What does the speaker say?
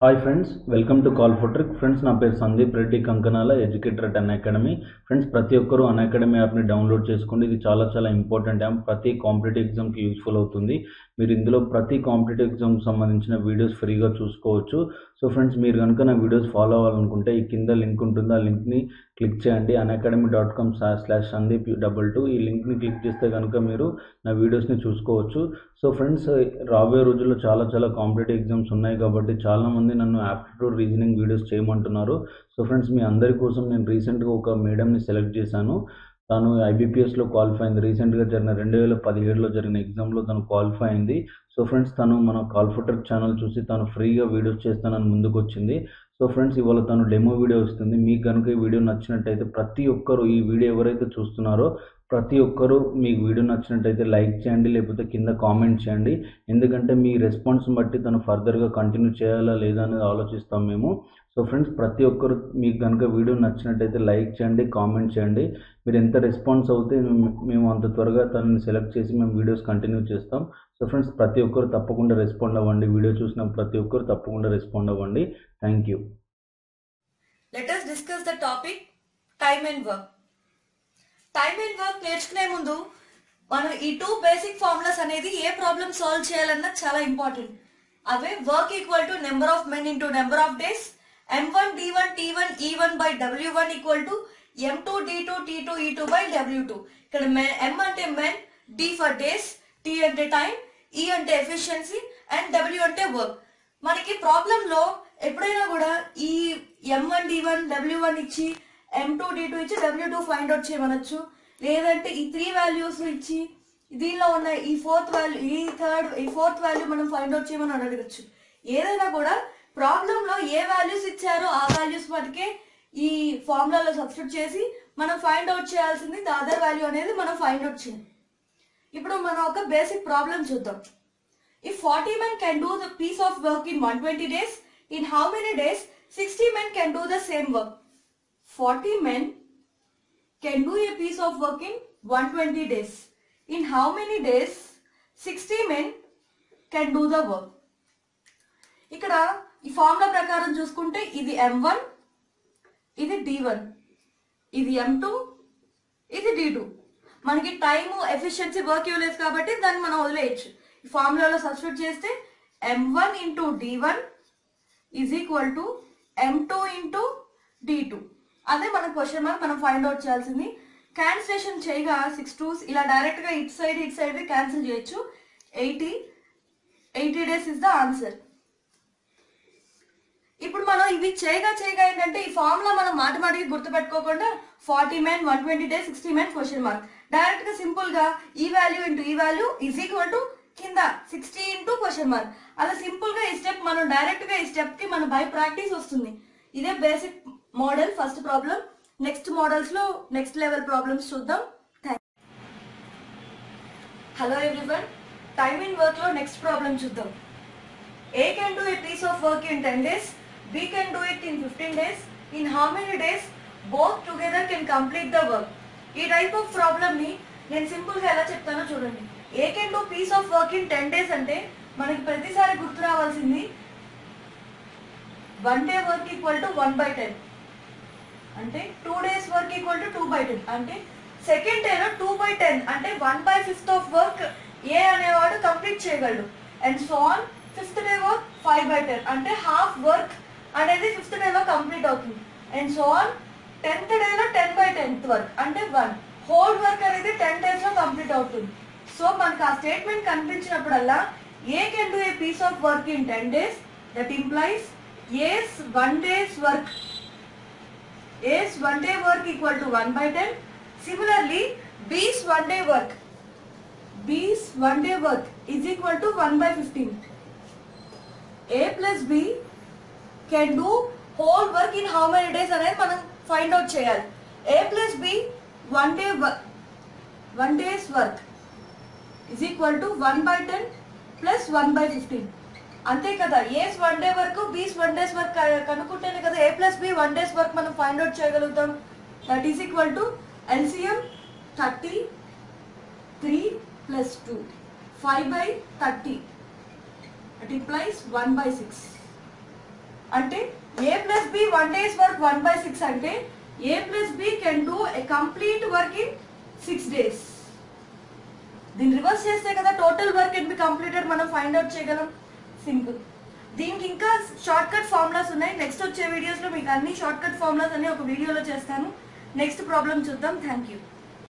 Hi friends welcome to call for trick friends నా పేరు Sandeep Reddy Kankanala educator at Unacademy friends ప్రతి ఒక్కరూ అన్ academy యాప్ని డౌన్లోడ్ చేసుకోండి ఇది చాలా చాలా ఇంపార్టెంట్ యాప్ ప్రతి కాంపిటేటివ్ ఎగ్జామ్కి యూస్ఫుల్ అవుతుంది మీరు ఇందులో ప్రతి కాంపిటేటివ్ ఎగ్జామ్కి సంబంధించిన వీడియోస్ ఫ్రీగా చూసుకోవచ్చు సో ఫ్రెండ్స్ మీరు కనుక నా వీడియోస్ ఫాలో అవ్వాలనుకుంటే ఈ కింద లింక్ ఉంటుంది ఆ లింక్ని క్లిక్ చేయండి Unacademy dot com slash Sandeep double two ఈ లింక్ని క్లిక్ చేస్తే కనుక మీరు నా వీడియోస్ని చూసుకోవచ్చు సో ఫ్రెండ్స్ రాబోయే రోజుల్లో చాలా చాలా కాంపిటేటివ్ ఎగ్జామ్స్ ఉన్నాయి కాబట్టి చాలామంది నన్ను యాప్టిట్యూడ్ రీజనింగ్ వీడియోస్ చేయమంటున్నారు సో ఫ్రెండ్స్ మీ అందరి కోసం నేను రీసెంట్గా ఒక మేడంని సెలెక్ట్ చేశాను తను ఐబీపీఎస్లో క్వాలిఫై అయింది రీసెంట్గా జరిగిన రెండు వేల పదిహేడులో జరిగిన ఎగ్జామ్లో తను క్వాలిఫై అయింది సో ఫ్రెండ్స్ తను మన కాల్ఫటర్ ఛానల్ చూసి తను ఫ్రీగా వీడియోస్ చేస్తానని ముందుకు వచ్చింది సో ఫ్రెండ్స్ ఇవాళ తను డెమో వీడియో వస్తుంది మీకు కనుక ఈ వీడియో నచ్చినట్టయితే ప్రతి ఒక్కరు ఈ వీడియో ఎవరైతే చూస్తున్నారో ప్రతి ఒక్కరూ మీకు వీడియో నచ్చినట్టయితే లైక్ చేయండి లేకపోతే కింద కామెంట్ చేయండి ఎందుకంటే మీ రెస్పాన్స్ని బట్టి తను ఫర్దర్గా కంటిన్యూ చేయాలా లేదా అనేది ఆలోచిస్తాం మేము సో ఫ్రెండ్స్ ప్రతి ఒక్కరు మీకు కనుక వీడియో నచ్చినట్టయితే లైక్ చేయండి కామెంట్ చేయండి మీరు ఎంత రెస్పాన్స్ అవుతే మేము- మేము అంత త్వరగా తనని సెలెక్ట్ చేసి మేము వీడియోస్ కంటిన్యూ చేస్తాం సో ఫ్రెండ్స్ ప్రతి ఒక్కరు తప్పకుండా రెస్పాండ్ అవ్వండి వీడియో చూసిన ప్రతి ఒక్కరు తప్పకుండా రెస్పాండ్ అవ్వండి thank you let us discuss the topic time and work time and work నేర్చుకునే ముందు మనం ఈ టూ బేసిక్ ఫార్ములాస్ అనేది ఏ ప్రాబ్లమ్ సాల్వ్ చేయాలన్నా చాలా ఇంపార్టెంట్ అవే work equal to number of men into number of days M one D one T one E one by W one equal to M two D two T two E two by W two ఇక్కడ M అంటే men D for days T అంటే time E అంటే efficiency and W అంటే work మనకి problem లో ఎప్పుడైనా కూడా ఈ M one D one W one ఇచ్చి ఎం టూ డి టూ ఇచ్చి డబ్ల్యూ టూ ఫైండ్ అవుట్ చేయమనొచ్చు లేదంటే ఈ త్రీ వాల్యూస్ ఇచ్చి దీనిలో ఉన్న ఈ ఫోర్త్ వాల్యూ ఈ థర్డ్ ఈ ఫోర్త్ వాల్యూ మనం ఫైండ్ అవుట్ చేయమని అడగచ్చు ఏదైనా కూడా ప్రాబ్లం లో ఏ వాల్యూస్ ఇచ్చారో ఆ వాల్యూస్ మటుకే ఈ ఫార్ములాలో సబ్స్టిట్యూట్ చేసి మనం ఫైండ్ అవుట్ చేయాల్సింది ద అదర్ వాల్యూ అనేది మనం ఫైండ్ అవుట్ చేయాలి ఇప్పుడు మనం ఒక బేసిక్ ప్రాబ్లం చూద్దాం If 40 men can do the piece of work in 120 days, in how many days 60 men can do the same work? 40 men can do a piece of work in 120 days. In how many days 60 men can do the work? ఇక్కడ ఈ formula ప్రకారం చూసుకుంటే ఇది M one ఇది D one ఇది M two ఇది D two మనకి time efficiency work ఇవ్వలేదు కాబట్టి దాన్ని మనం వదిలేయచ్చు ఈ ఫార్ములాలో సబ్స్టిట్యూట్ చేస్తే M one into D one is equal to M two into D two అదే మన క్వశ్చన్ మార్క్ మనం ఫైండ్ అవుట్ చేయాల్సింది క్యాన్సిలేషన్ చేయగా సిక్స్ టూ ఇలా డైరెక్ట్ గా ఇటు సైడ్ ఇటు సైడ్ క్యాన్సిల్ చేయొచ్చు eighty eighty days is the answer ఇప్పుడు మనం ఇవి చేయగా చేయగా ఏంటంటే ఈ ఫార్ములా మనం మాటి మాటికి గుర్తుపెట్టుకోకుండా forty man one twenty days sixty man question mark direct గా సింపుల్ గా ఈ వాల్యూ ఇంటూ ఈ వాల్యూ ఈజ్ ఈక్వల్ టు కింద సిక్స్టీ ఇంటూ క్వశ్చన్ మార్క్ అలా సింపుల్ గా ఈ స్టెప్ మనం డైరెక్ట్ గా ఈ స్టెప్ కి మన బై ప్రాక్టీస్ వస్తుంది ఇదే basic model first problem next models లో నెక్స్ట్ లెవెల్ ప్రాబ్లమ్స్ చూద్దాం thank hello everyone time in work లో నెక్స్ట్ ప్రాబ్లం చూద్దాం A can do a piece of work in 10 days, B can do it in 15 days. In how many days both together can complete the work? ఈ type of problem ని నేను simple గా ఎలా చెప్తానో చూడండి A can do piece of work in ten days అంటే మనకి ప్రతిసారి గుర్తు రావాల్సింది one day work equal to one by ten అంటే two days work equal to two by ten అంటే సెకండ్ డేలో టూ బై టెన్ అంటే one by fifth of work A అనేవాడు కంప్లీట్ చేయగలడు and so on fifth day work five by ten అంటే half work అనేది fifth డేలో complete అవుతుంది and so on tenth డేలో టెన్ బై టెన్త్ వర్క్ అంటే one whole work అనేది ten days లో కంప్లీట్ అవుతుంది సో మనకు ఆ స్టేట్మెంట్ కనిపించినప్పుడల్లా A can do a piece of work in ten days that implies A's one days work A's one day work equal to 1 by 10. Similarly, B's one day work. B's one day work is equal to 1 by 15. A plus B can do whole work in how many days అనేది మనం find out చేయాలి A plus B one day one days work is equal to one by ten plus one by fifteen అంతే కదా ఏస్ one day వరకు బీస్ one days work కనుక్కుంటేనే కదా A plus B one days work మనం find out చేయగలుగుతాం that is equal to LCM thirty three plus two five by thirty it implies one by six అంటే A plus B one days work one by six అంటే A plus B can do a complete work in six days దీన్ని reverse చేస్తే కదా total work can be completed మనం find out చేయగలం simple దీనికి ఇంకా short cut formulas ఉన్నాయి next వచ్చే వీడియోస్లో మీకు అన్ని షార్ట్ కట్ ఫార్ములాస్ అన్ని ఒక వీడియోలో చేస్తాను నెక్స్ట్ ప్రాబ్లం చూద్దాం థ్యాంక్ యూ